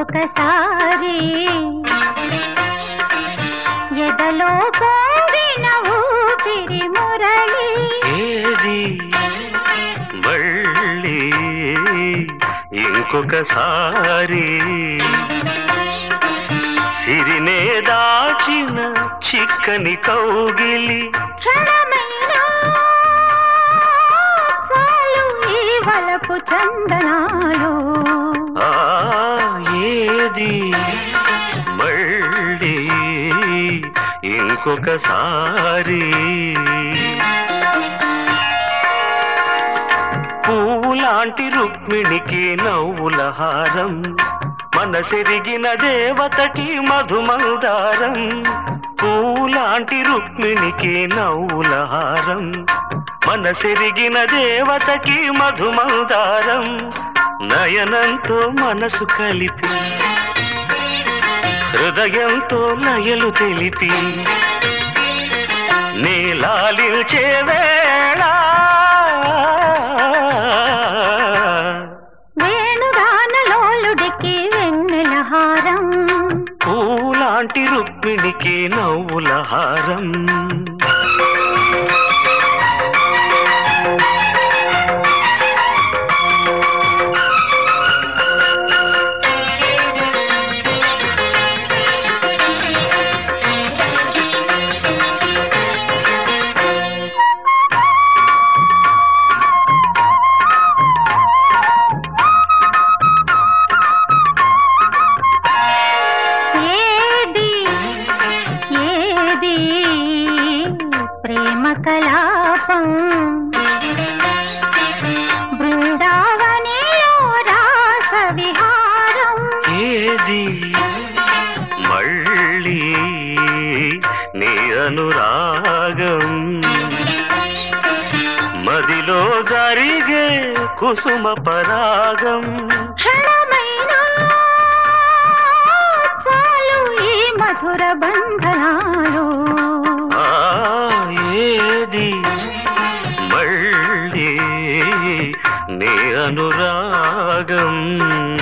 ఇంకొకసారి ఎదలో పొంగిన ఊపిరి మురళి ఏది మళ్ళీ ఇంకొకసారి సిరినే దాచిన చిక్కని కౌగిలి క్షణమైనా చాలు ఈ వలపు చందనాలు ఆ ఏది మళ్ళీ ఇంకొకసారి పువ్వులాంటి రుక్మిణికి నవ్వుల హారం మనసెరిగిన దేవతకి మధుమందారం పూలాంటి రుక్మిణికి నవ్వుల హారం మనసెరిగిన దేవతకి మధుమందారం నయనంతో మనసు కలిపి హృదయంతో లయలు తెలిపి నీలాలించే వేళ వేణుగానలోలుడికి వెన్నెల హారం పూలాంటి రుక్మిణికి నవ్వుల హారం ఏది ఏది ప్రేమ కలాపం బృందావనిలో రాస విహారం ఏది మళ్ళీ నీ అనురాగం మదిలో జరిగే కుసుమ పరాగం క్షణమైనా చాలు ఈ మధుర బంధనాలు ఆ ఏది మళ్ళీ నీ అనురాగం